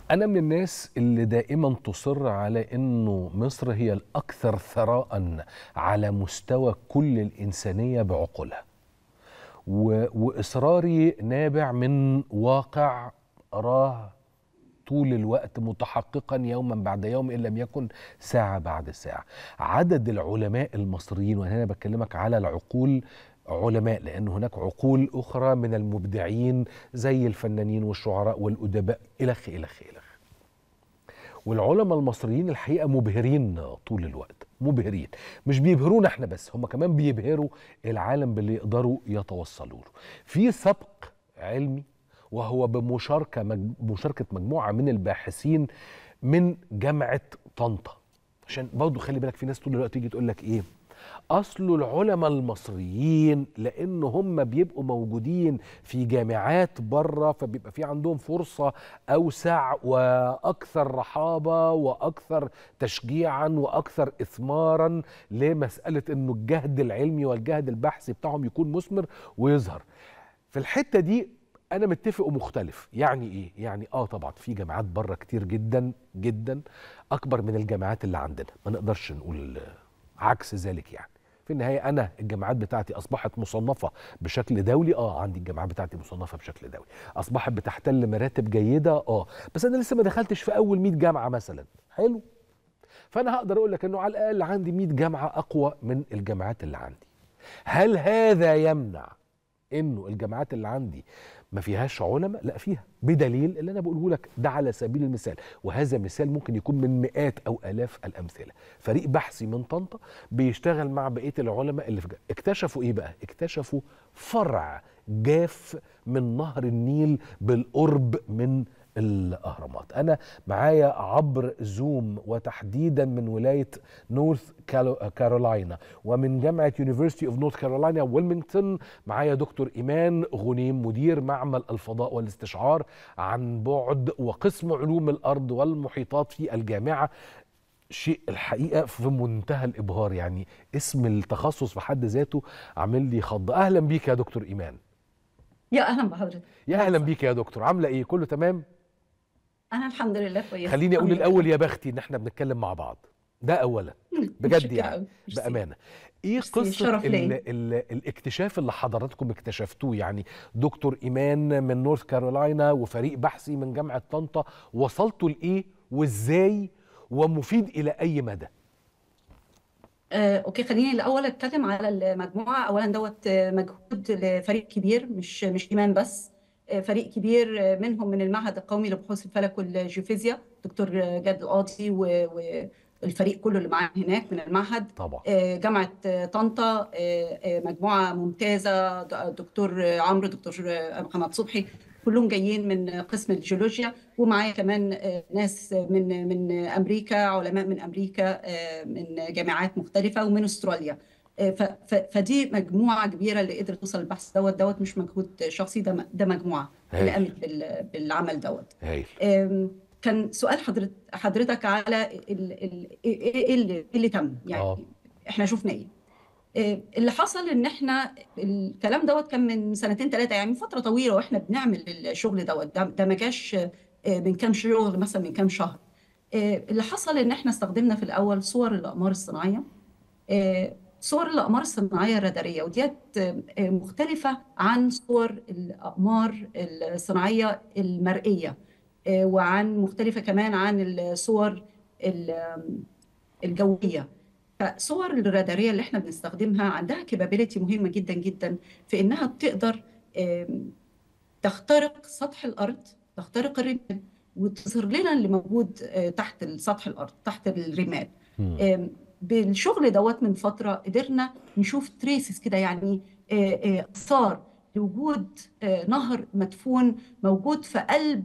أنا من الناس اللي دائما تصر على إنه مصر هي الأكثر ثراء على مستوى كل الإنسانية بعقولها و... وإصراري نابع من واقع أراه طول الوقت متحققا يوما بعد يوم ان لم يكن ساعه بعد ساعه. عدد العلماء المصريين وانا هنا بكلمك على العقول علماء لان هناك عقول اخرى من المبدعين زي الفنانين والشعراء والادباء الخ الخ الخ. والعلماء المصريين الحقيقه مبهرين طول الوقت مبهرين مش بيبهرونا احنا بس هم كمان بيبهروا العالم باللي يقدروا يتوصلوا له في سبق علمي وهو بمشاركه مج... مشاركه مجموعه من الباحثين من جامعه طنطا عشان برضه خلي بالك في ناس طول الوقت تيجي تقول لك ايه اصل العلماء المصريين لان هم بيبقوا موجودين في جامعات بره فبيبقى في عندهم فرصه اوسع واكثر رحابه واكثر تشجيعا واكثر اثمارا لمساله انه الجهد العلمي والجهد البحثي بتاعهم يكون مثمر ويظهر في الحته دي انا متفق ومختلف يعني ايه يعني اه طبعا في جامعات بره كتير جدا جدا اكبر من الجامعات اللي عندنا ما نقدرش نقول عكس ذلك يعني في النهايه انا الجامعات بتاعتي اصبحت مصنفه بشكل دولي اه عندي الجامعات بتاعتي مصنفه بشكل دولي اصبحت بتحتل مراتب جيده اه بس انا لسه ما دخلتش في اول 100 جامعه مثلا حلو فانا هقدر اقول لك انه على الاقل عندي 100 جامعه اقوى من الجامعات اللي عندي هل هذا يمنع انه الجامعات اللي عندي ما فيهاش علماء لا فيها بدليل اللي انا بقوله لك ده على سبيل المثال وهذا مثال ممكن يكون من مئات او الاف الامثله فريق بحثي من طنطا بيشتغل مع بقيه العلماء اللي في جا. اكتشفوا ايه بقى اكتشفوا فرع جاف من نهر النيل بالقرب من الاهرامات انا معايا عبر زوم وتحديدا من ولايه نورث كارولاينا ومن جامعه يونيفرسيتي اوف نورث كارولاينا ويلمنغتون معايا دكتور ايمان غنيم مدير معمل الفضاء والاستشعار عن بعد وقسم علوم الارض والمحيطات في الجامعه شيء الحقيقه في منتهى الابهار يعني اسم التخصص في حد ذاته عامل لي خض اهلا بيك يا دكتور ايمان يا اهلا بحضرتك يا اهلا بيك يا دكتور عامله ايه كله تمام انا الحمد لله كويس خليني اقول الاول يا بختي ان احنا بنتكلم مع بعض ده اولا بجد يعني بامانه ايه قصه ال ال الاكتشاف اللي حضراتكم اكتشفتوه يعني دكتور ايمان من نورث كارولاينا وفريق بحثي من جامعه طنطا وصلتوا لايه وازاي ومفيد الى اي مدى آه، اوكي خليني الاول اتكلم على المجموعه اولا دوت مجهود لفريق كبير مش مش ايمان بس فريق كبير منهم من المعهد القومي لبحوث الفلك والجيوفيزياء دكتور جاد القاضي والفريق كله اللي معاه هناك من المعهد طبعا جامعه طنطا مجموعه ممتازه دكتور عمرو دكتور محمد صبحي كلهم جايين من قسم الجيولوجيا ومعايا كمان ناس من من امريكا علماء من امريكا من جامعات مختلفه ومن استراليا فدي مجموعه كبيره اللي قدرت توصل للبحث دوت دوت مش مجهود شخصي ده ده مجموعه اللي قامت بالعمل دوت هايل كان سؤال حضرتك حضرتك على ايه اللي, اللي تم يعني أوه. احنا شفنا ايه اللي حصل ان احنا الكلام دوت كان من سنتين ثلاثه يعني من فتره طويله واحنا بنعمل الشغل دوت ده, ده ما جاش من كام شهر مثلا من كام شهر اللي حصل ان احنا استخدمنا في الاول صور الاقمار الصناعيه صور الأقمار الصناعية الرادارية وديت مختلفة عن صور الأقمار الصناعية المرئية وعن مختلفة كمان عن الصور الجوية فصور الرادارية اللي احنا بنستخدمها عندها كابابيلتي مهمة جدا جدا في انها بتقدر تخترق سطح الأرض تخترق الرمال وتظهر لنا اللي موجود تحت سطح الأرض تحت الرمال بالشغل دوت من فتره قدرنا نشوف تريسز كده يعني اثار لوجود نهر مدفون موجود في قلب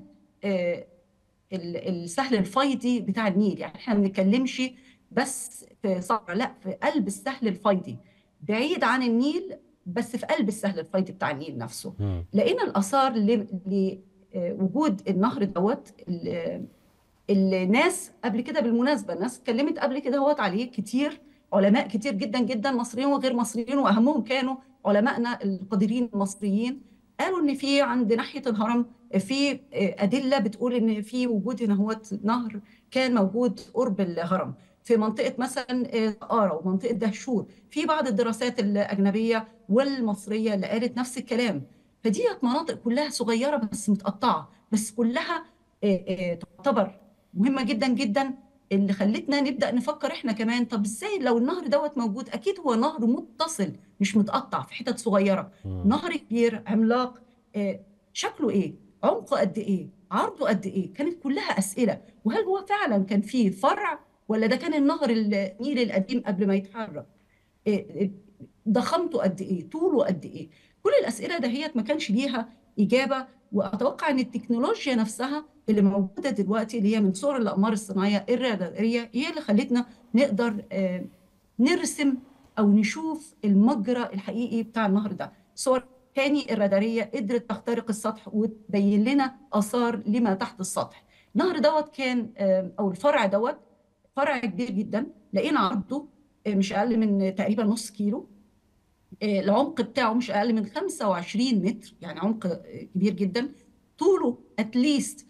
السهل الفيضي بتاع النيل يعني احنا ما بنتكلمش بس في صحراء لا في قلب السهل الفيضي بعيد عن النيل بس في قلب السهل الفيضي بتاع النيل نفسه م. لقينا الاثار لوجود النهر دوت الناس قبل كده بالمناسبه الناس اتكلمت قبل كده هوت عليه كتير علماء كتير جدا جدا مصريين وغير مصريين واهمهم كانوا علمائنا القديرين المصريين قالوا ان في عند ناحيه الهرم في ادله بتقول ان في وجود هنا هو نهر كان موجود قرب الهرم في منطقه مثلا سقاره ومنطقه دهشور في بعض الدراسات الاجنبيه والمصريه اللي قالت نفس الكلام فديت مناطق كلها صغيره بس متقطعه بس كلها تعتبر مهمه جدا جدا اللي خلتنا نبدا نفكر احنا كمان طب ازاي لو النهر دوت موجود اكيد هو نهر متصل مش متقطع في حتت صغيره مم. نهر كبير عملاق آه، شكله ايه عمقه قد ايه عرضه قد ايه كانت كلها اسئله وهل هو فعلا كان فيه فرع ولا ده كان النهر النيل القديم قبل ما يتحرك آه، آه، ضخامته قد ايه طوله قد ايه كل الاسئله دهيت ما كانش ليها اجابه واتوقع ان التكنولوجيا نفسها اللي موجوده دلوقتي اللي هي من صور الاقمار الصناعيه الراداريه هي اللي خلتنا نقدر آه، نرسم او نشوف المجرى الحقيقي بتاع النهر ده صور تاني الراداريه قدرت تخترق السطح وتبين لنا اثار لما تحت السطح النهر دوت كان آه، او الفرع دوت فرع كبير جدا لقينا عرضه آه، مش اقل من تقريبا نص كيلو آه، العمق بتاعه مش اقل من 25 متر يعني عمق آه، كبير جدا طوله اتليست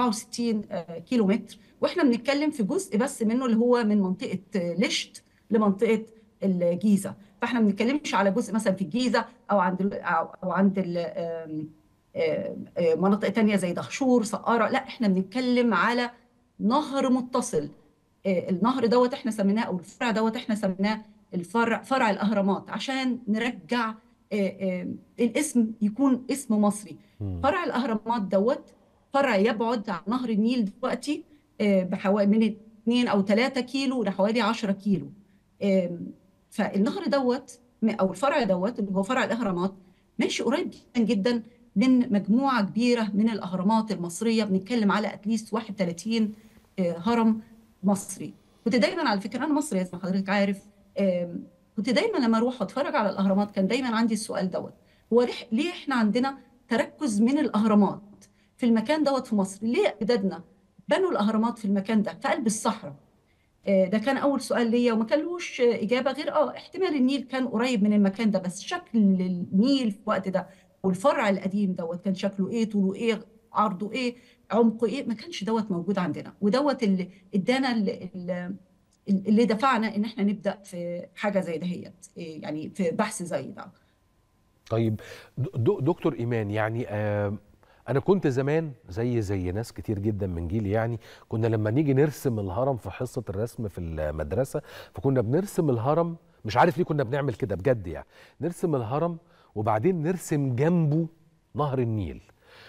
64 آه، كيلو متر واحنا بنتكلم في جزء بس منه اللي هو من منطقه آه، لشت لمنطقه الجيزه فاحنا ما بنتكلمش على جزء مثلا في الجيزه او عند ال- او أو عند ال- آم، آم، آم، مناطق تانية زي دهشور سقاره لا احنا بنتكلم على نهر متصل آه، النهر دوت احنا سميناه او الفرع دوت احنا سميناه الفرع فرع الاهرامات عشان نرجع آه، آه، الاسم يكون اسم مصري مم. فرع الاهرامات دوت فرع يبعد عن نهر النيل دلوقتي آه، بحوالي من 2 او 3 كيلو لحوالي 10 كيلو آم، فالنهر دوت م- او الفرع دوت اللي هو فرع الاهرامات ماشي قريب جدا جدا من مجموعه كبيره من الاهرامات المصريه بنتكلم على اتليست 31 آه، هرم مصري كنت دايما على فكره انا مصري زي ما حضرتك عارف آم، كنت دايما لما اروح اتفرج على الاهرامات كان دايما عندي السؤال دوت هو ليه ليه احنا عندنا تركز من الاهرامات في المكان دوت في مصر ليه اجدادنا بنوا الاهرامات في المكان ده في قلب الصحراء آه، ده كان اول سؤال ليا وما كان لهوش آه، اجابه غير اه احتمال النيل كان قريب من المكان ده بس شكل النيل في الوقت ده والفرع القديم دوت كان شكله ايه طوله ايه عرضه ايه عمقه ايه ما كانش دوت موجود عندنا ودوت اللي ادانا اللي, اللي دفعنا ان احنا نبدا في حاجه زي دهيت إيه يعني في بحث زي ده طيب د- د- دكتور ايمان يعني آه انا كنت زمان زي زي ناس كتير جدا من جيلي يعني كنا لما نيجي نرسم الهرم في حصه الرسم في المدرسه فكنا بنرسم الهرم مش عارف ليه كنا بنعمل كده بجد يعني نرسم الهرم وبعدين نرسم جنبه نهر النيل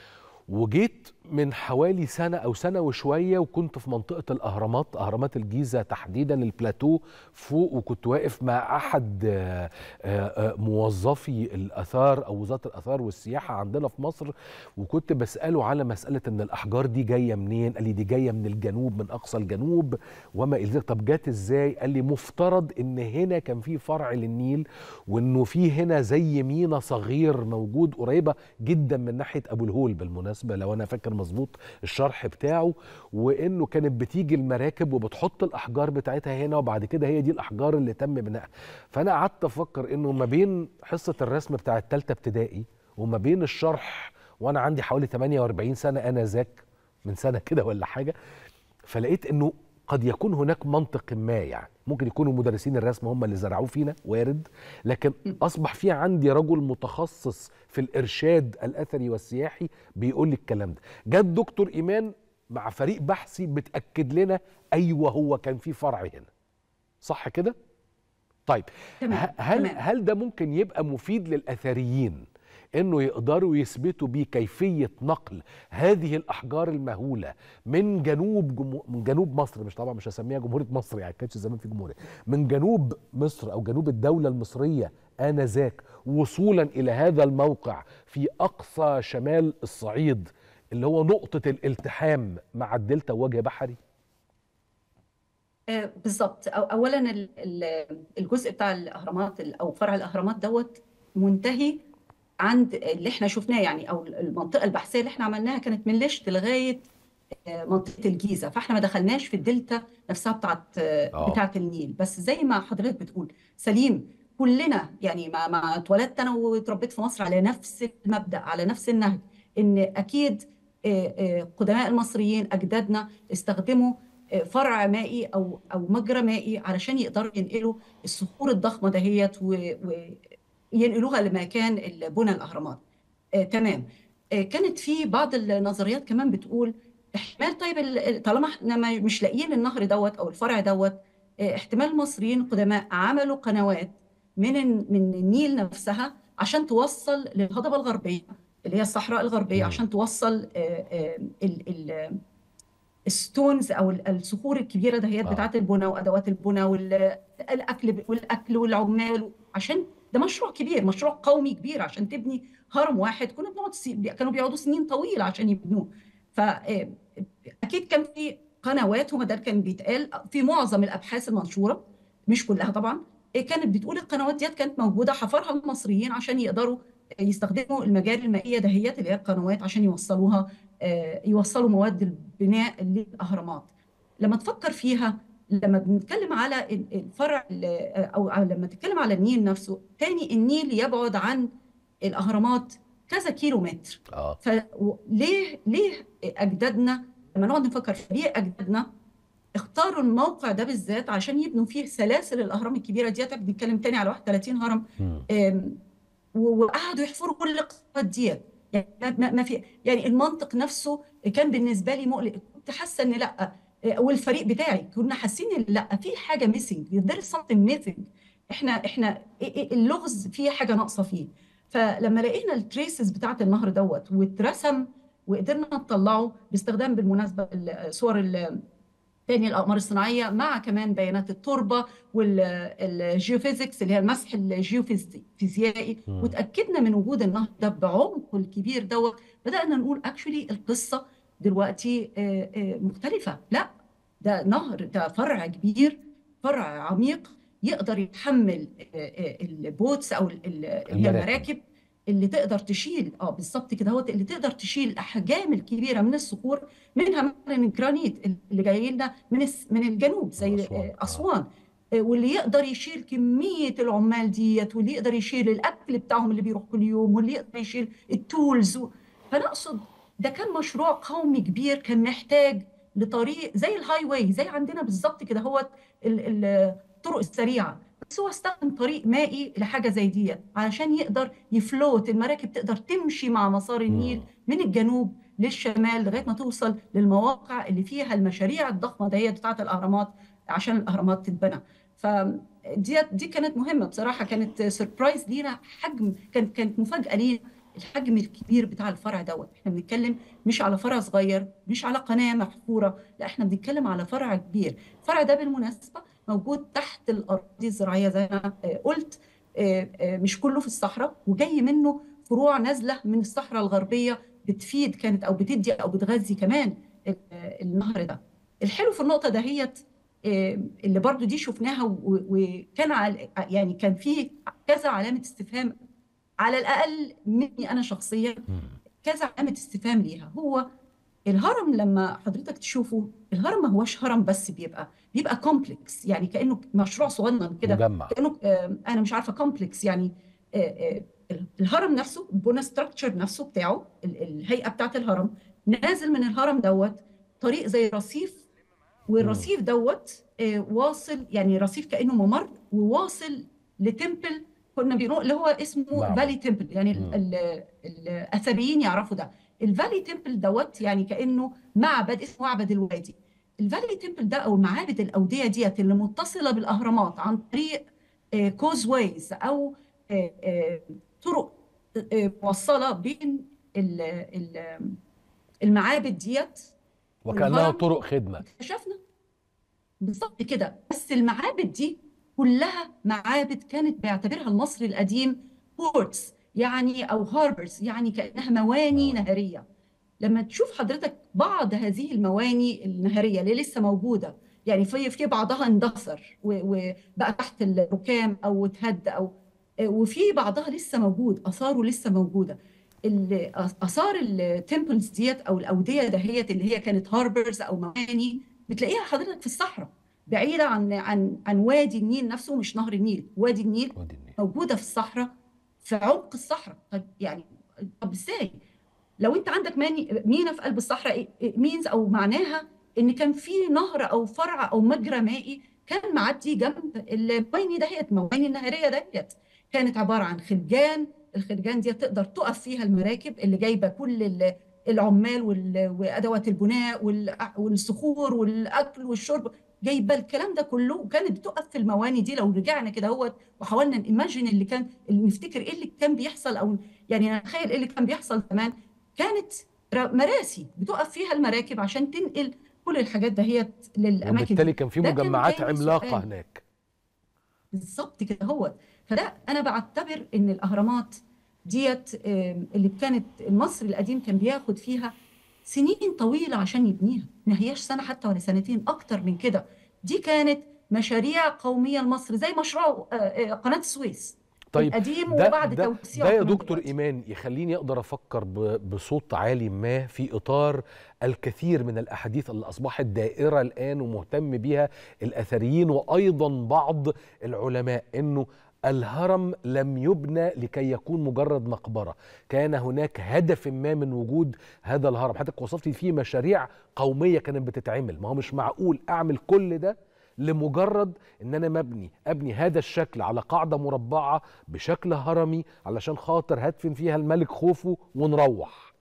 وجيت من حوالي سنة أو سنة وشوية وكنت في منطقة الأهرامات أهرامات الجيزة تحديدا البلاتو فوق وكنت واقف مع أحد آه، آه، آه، موظفي الآثار أو وزارة الآثار والسياحة عندنا في مصر وكنت بسأله على مسألة إن الأحجار دي جاية منين قال لي دي جاية من الجنوب من أقصى الجنوب وما إلى ذلك طب جت إزاي قال لي مفترض إن هنا كان في فرع للنيل وإنه في هنا زي مينا صغير موجود قريبة جدا من ناحيه ابو الهول بالمناسبه لو انا فاكر مظبوط الشرح بتاعه وانه كانت بتيجي المراكب وبتحط الاحجار بتاعتها هنا وبعد كده هي دي الاحجار اللي تم بنائها فانا قعدت افكر انه ما بين حصه الرسم بتاع الثالثه ابتدائي وما بين الشرح وانا عندي حوالي 48 سنه انا ذاك من سنه كده ولا حاجه فلقيت انه قد يكون هناك منطق ما يعني ممكن يكونوا مدرسين الرسم هم اللي زرعوه فينا وارد لكن اصبح في عندي رجل متخصص في الارشاد الاثري والسياحي بيقول لي الكلام ده جه الدكتور ايمان مع فريق بحثي بتاكد لنا ايوه هو كان في فرع هنا صح كده طيب تمام ه- هل تمام هل ده ممكن يبقى مفيد للاثريين انه يقدروا يثبتوا بيه كيفيه نقل هذه الاحجار المهوله من جنوب جمو... من جنوب مصر مش طبعا مش هسميها جمهوريه مصر يعني كانش زمان في جمهوريه من جنوب مصر او جنوب الدوله المصريه انذاك وصولا الى هذا الموقع في اقصى شمال الصعيد اللي هو نقطه الالتحام مع الدلتا ووجه بحري آه، بالظبط أو اولا ال- ال- الجزء بتاع الاهرامات ال- او فرع الاهرامات دوت منتهي عند اللي احنا شفناه يعني او المنطقه البحثيه اللي احنا عملناها كانت من لشت لغايه آه، منطقه الجيزه فاحنا ما دخلناش في الدلتا نفسها بتاعت آه، اه بتاعت النيل بس زي ما حضرتك بتقول سليم كلنا يعني ما ما اتولدت انا واتربيت في مصر على نفس المبدأ على نفس النهج ان اكيد آه، آه، قدماء المصريين اجدادنا استخدموا آه، فرع مائي او او مجرى مائي علشان يقدروا ينقلوا الصخور الضخمه دهيت وينقلوها لمكان بنى الاهرامات تمام كانت في بعض النظريات كمان بتقول احتمال طيب طالما احنا مش لاقيين النهر دوت او الفرع دوت احتمال المصريين القدماء عملوا قنوات من من النيل نفسها عشان توصل للهضبه الغربيه اللي هي الصحراء الغربيه عشان توصل الستونز او الصخور الكبيره دهيت آه. بتاعت البنى وادوات البنى والاكل والاكل والعمال عشان ده مشروع كبير مشروع قومي كبير عشان تبني هرم واحد كنا بنقعد كانوا بيقعدوا سنين طويله عشان يبنوه فاكيد كان في قنوات وما ده كان بيتقال في معظم الابحاث المنشوره مش كلها طبعا كانت بتقول القنوات ديت كانت موجوده حفرها المصريين عشان يقدروا يستخدموا المجاري المائيه دهيت اللي هي القنوات عشان يوصلوها آه، يوصلوا مواد البناء للاهرامات لما تفكر فيها لما بنتكلم على الفرع او لما تتكلم على النيل نفسه تاني النيل يبعد عن الاهرامات كذا كيلو متر اه فليه ليه اجدادنا لما نقعد نفكر ليه اجدادنا اختاروا الموقع ده بالذات عشان يبنوا فيه سلاسل الاهرام الكبيره ديت بنتكلم تاني على 31 هرم وقعدوا يحفروا كل القصات ديت يعني ما في يعني المنطق نفسه كان بالنسبه لي مقلق كنت حاسه ان لا والفريق بتاعي كنا حاسين ان لا في حاجه ميسنج there is something missing احنا احنا اللغز فيه حاجه ناقصه فيه فلما لقينا التريسز بتاعت النهر دوت واترسم وقدرنا نطلعه باستخدام بالمناسبه صور تاني الاقمار الصناعيه مع كمان بيانات التربه والجيوفيزيكس اللي هي المسح الجيوفيزيائي وتاكدنا من وجود النهر ده بعمقه الكبير دوت بدانا نقول اكشولي القصه دلوقتي مختلفه لا ده نهر ده فرع كبير فرع عميق يقدر يتحمل البوتس او اللي هي المراكب اللي تقدر تشيل اه بالظبط كده هو اللي تقدر تشيل الاحجام الكبيره من الصخور منها مثلا الجرانيت اللي جاي لنا من من الجنوب زي اسوان, آه. أسوان. آه. واللي يقدر يشيل كميه العمال ديت واللي يقدر يشيل الاكل بتاعهم اللي بيروح كل يوم واللي يقدر يشيل التولز و... فانا اقصد ده كان مشروع قومي كبير كان محتاج لطريق زي الهاي واي زي عندنا بالظبط كده هو الطرق السريعه بس هو استخدم طريق مائي لحاجه زي دي علشان يقدر يفلوت المراكب تقدر تمشي مع مسار النيل من الجنوب للشمال لغايه ما توصل للمواقع اللي فيها المشاريع الضخمه ديت بتاعت الاهرامات عشان الاهرامات تتبنى فدي دي كانت مهمه بصراحه كانت سربرايز لينا حجم كانت كانت مفاجاه لينا الحجم الكبير بتاع الفرع دوت احنا بنتكلم مش على فرع صغير مش على قناه محفوره لا احنا بنتكلم على فرع كبير الفرع ده بالمناسبه موجود تحت الأراضي الزراعية زي ما قلت آه، آه، مش كله في الصحراء وجاي منه فروع نازلة من الصحراء الغربية بتفيد كانت أو بتدي أو بتغذي كمان النهر ده الحلو في النقطة دهيت آه، اللي برضو دي شفناها وكان يعني كان في كذا علامة استفهام على الأقل مني أنا شخصيا كذا علامة استفهام ليها هو الهرم لما حضرتك تشوفه الهرم ما هوش هرم بس بيبقى بيبقى كومبلكس يعني كانه مشروع صغنن كده مجمع كانه آه انا مش عارفه كومبلكس يعني آه آه الهرم نفسه البنى ستراكشر نفسه بتاعه الهيئه بتاعت الهرم نازل من الهرم دوت طريق زي رصيف والرصيف دوت آه واصل يعني رصيف كانه ممر وواصل لتمبل كنا بنقول اللي هو اسمه فالي تمبل يعني الاثريين يعرفوا ده الفالي تمبل دوت يعني كانه معبد اسمه معبد الوادي الفالي تمبل ده او المعابد الاوديه ديت اللي متصله بالاهرامات عن طريق كوز آه، ويز او آه، آه، طرق موصله بين المعابد ديت وكانها طرق خدمه اكتشفنا بالظبط كده بس المعابد دي كلها معابد كانت بيعتبرها المصري القديم بورتس يعني او هاربرز يعني كانها مواني نهريه لما تشوف حضرتك بعض هذه المواني النهريه اللي لسه موجوده يعني في في بعضها اندثر وبقى تحت الركام او اتهد او وفي بعضها لسه موجود اثاره لسه موجوده اثار التمبلز ديت او الاوديه دهيت اللي هي كانت هاربرز او مواني بتلاقيها حضرتك في الصحراء بعيده عن عن عن وادي النيل نفسه مش نهر النيل وادي النيل وادي النيل موجوده في الصحراء في عمق الصحراء طب يعني طب ازاي لو انت عندك ماني مينا في قلب الصحراء مينز او معناها ان كان في نهر او فرع او مجرى مائي كان معدي جنب المواني دهيت مواني النهريه دهيت كانت عباره عن خلجان الخلجان دي تقدر تقف فيها المراكب اللي جايبه كل ال- العمال وال- وادوات البناء وال- والصخور والاكل والشرب جايبه الكلام ده كله وكانت بتقف في المواني دي لو رجعنا كده هو وحاولنا نيماجن اللي كان اللي نفتكر ايه اللي كان بيحصل او يعني نتخيل ايه اللي كان بيحصل زمان كانت ر- مراسي بتقف فيها المراكب عشان تنقل كل الحاجات دهيت للاماكن وبالتالي دي كان في ده كان مجمعات تاني عملاقه سؤال هناك بالظبط كده هو فده انا بعتبر ان الاهرامات ديت آم، اللي كانت المصري القديم كان بياخد فيها سنين طويله عشان يبنيها ما هياش سنه حتى ولا سنتين اكتر من كده دي كانت مشاريع قوميه لمصر زي مشروع آه، آه، قناه السويس طيب القديم ده وبعد ده توسيعه ده يا كمان دكتور دلوقتي ايمان يخليني اقدر افكر ب- بصوت عالي ما في اطار الكثير من الاحاديث اللي اصبحت دائره الان ومهتم بيها الاثريين وايضا بعض العلماء انه الهرم لم يبنى لكي يكون مجرد مقبره، كان هناك هدف ما من وجود هذا الهرم، حضرتك وصفت فيه مشاريع قوميه كانت بتتعمل، ما هو مش معقول اعمل كل ده لمجرد ان انا مبني ابني هذا الشكل على قاعده مربعه بشكل هرمي علشان خاطر هدفن فيها الملك خوفو ونروح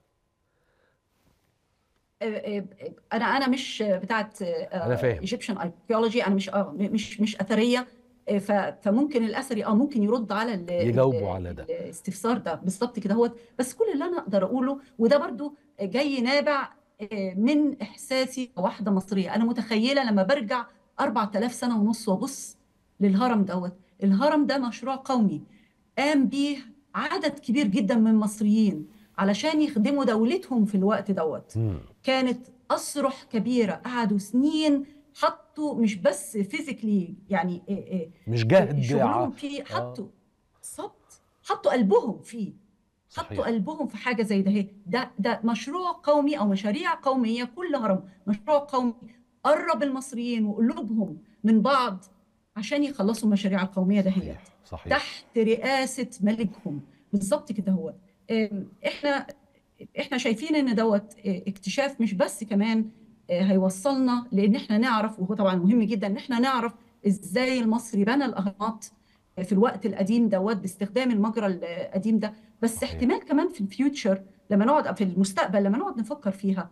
انا انا مش بتاعت انا فاهم ايجيبشن archaeology انا مش آه، مش مش اثريه آه، ف- فممكن الاثري اه ممكن يرد على ال- يجاوبوا ال- على ده الاستفسار ده بالظبط كده هو بس كل اللي انا اقدر اقوله وده برضو جاي نابع آه، من احساسي كواحده مصريه انا متخيله لما برجع 4000 سنه ونص وابص للهرم دوت الهرم ده مشروع قومي قام بيه عدد كبير جدا من المصريين علشان يخدموا دولتهم في الوقت دوت مم. كانت أسرح كبيرة قعدوا سنين حطوا مش بس فيزيكلي يعني إيه إيه مش إيه جهد شغلهم ع... فيه اه حطوا بالظبط حطوا قلبهم فيه حطوا صحيح قلبهم في حاجة زي ده هي ده ده مشروع قومي أو مشاريع قومية كل هرم مشروع قومي قرب المصريين وقلوبهم من بعض عشان يخلصوا المشاريع القومية دهيت صحيح صحيح تحت رئاسة ملكهم بالظبط كده هو آم، احنا احنا شايفين ان دوت اه، اكتشاف مش بس كمان اه، هيوصلنا لان احنا نعرف وهو طبعا مهم جدا ان احنا نعرف ازاي المصري بنى الاهرامات في الوقت القديم دوت باستخدام المجرى القديم ده بس صحيح احتمال كمان في الفيوتشر لما نقعد في المستقبل لما نقعد نفكر فيها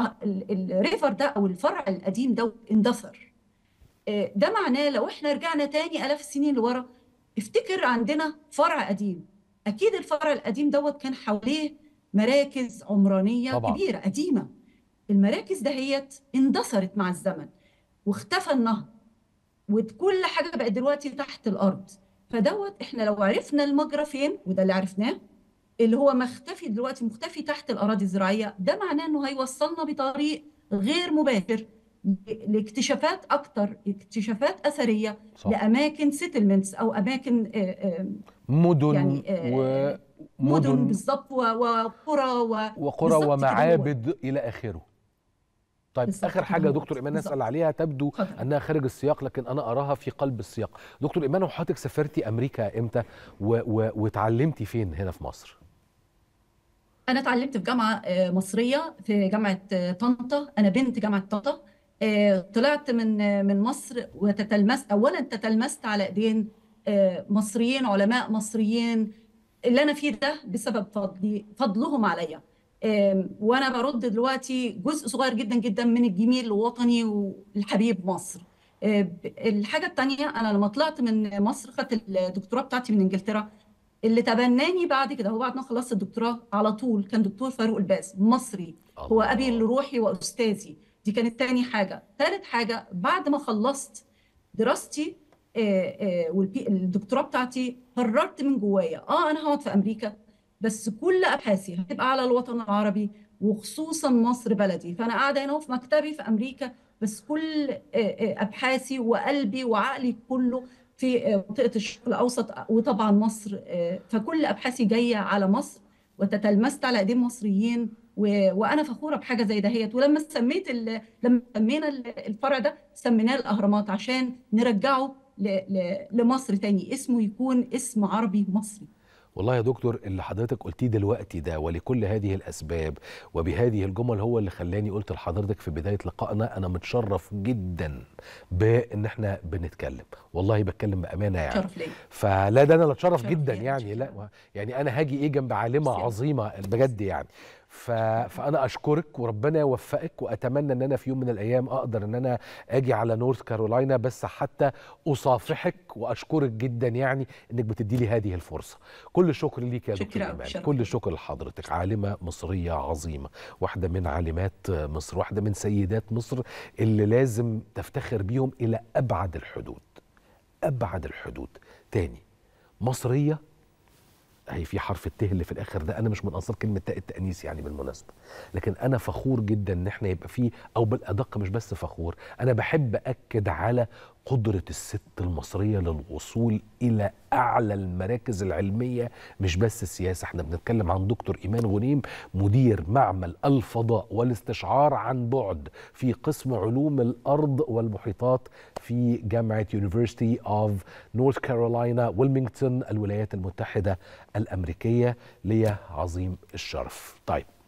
الريفر ده او الفرع القديم ده اندثر آه، ده معناه لو احنا رجعنا تاني آلاف السنين لورا افتكر عندنا فرع قديم أكيد الفرع القديم دوت كان حواليه مراكز عمرانية طبعا كبيرة قديمة المراكز دهيت اندثرت مع الزمن واختفى النهر وكل حاجة بقت دلوقتي تحت الأرض فدوت احنا لو عرفنا المجرى فين وده اللي عرفناه اللي هو مختفي دلوقتي مختفي تحت الأراضي الزراعية ده معناه إنه هيوصلنا بطريق غير مباشر لاكتشافات أكتر اكتشافات أثرية صح لأماكن سيتلمنتس أو أماكن آه، آه، مدن يعني آه، مدن ومدن بالظبط و- وقرى و- وقرى بالظبط كده هو ومعابد الى اخره طيب بالظبط اخر كده حاجه يا هو دكتور ايمان نسال بالظبط عليها تبدو اتفضل انها خارج السياق لكن انا اراها في قلب السياق دكتور ايمان وحضرتك سافرتي امريكا امتى و... و... وتعلمتي فين هنا في مصر أنا اتعلمت في جامعة آه، مصرية في جامعة آه، طنطا أنا بنت جامعة طنطا آه، طلعت من آه، من مصر وتتلمست أولا تتلمست على إيدين آه، مصريين علماء مصريين اللي أنا فيه ده بسبب فضلي فضلهم عليا آم، وأنا برد دلوقتي جزء صغير جدا جدا من الجميل الوطني والحبيب مصر آه، ب- الحاجة التانية أنا لما طلعت من مصر خدت الدكتوراه بتاعتي من إنجلترا اللي تبناني بعد كده هو بعد ما خلصت الدكتوراه على طول كان دكتور فاروق الباز مصري هو أبي الله الروحي وأستاذي دي كانت تاني حاجة تالت حاجة بعد ما خلصت دراستي آه، آه، والبي- الدكتوراه بتاعتي قررت من جوايا اه انا هقعد في امريكا بس كل ابحاثي هتبقى على الوطن العربي وخصوصا مصر بلدي فانا قاعده هنا في مكتبي في امريكا بس كل آه، آه، ابحاثي وقلبي وعقلي كله في آه، منطقه الشرق الاوسط وطبعا مصر آه، فكل ابحاثي جايه على مصر وتتلمست على ايدين مصريين و... وانا فخوره بحاجه زي دهيت ولما سميت ال... لما سمينا الفرع ده سميناه الاهرامات عشان نرجعه ل... ل... لمصر تاني اسمه يكون اسم عربي مصري والله يا دكتور اللي حضرتك قلتيه دلوقتي ده ولكل هذه الاسباب وبهذه الجمل هو اللي خلاني قلت لحضرتك في بدايه لقائنا انا متشرف جدا بان احنا بنتكلم والله بتكلم بامانه يعني شرف ليا فلا ده انا اللي اتشرف شرف جدا ليا يعني لا شكرا يعني انا هاجي ايه جنب عالمه ميرسي عظيمه بجد يعني ف... فانا اشكرك وربنا يوفقك واتمنى ان انا في يوم من الايام اقدر ان انا اجي على نورث كارولاينا بس حتى اصافحك واشكرك جدا يعني انك بتدي لي هذه الفرصه كل الشكر ليك يا دكتور شكرا ايمان شرف كل ليا الشكر لحضرتك عالمه مصريه عظيمه واحده من عالمات مصر واحده من سيدات مصر اللي لازم تفتخر بيهم الى ابعد الحدود ابعد الحدود تاني مصريه هي في حرف الت اللي في الاخر ده انا مش من انصار كلمه تاء التانيث يعني بالمناسبه لكن انا فخور جدا ان احنا يبقى فيه او بالادق مش بس فخور انا بحب اكد على قدره الست المصريه للوصول الى اعلى المراكز العلميه مش بس السياسه احنا بنتكلم عن دكتور ايمان غنيم مدير معمل الفضاء والاستشعار عن بعد في قسم علوم الارض والمحيطات في جامعه يونيفرسيتي اوف نورث كارولاينا ويلمينغتون الولايات المتحده الامريكيه ليا عظيم الشرف طيب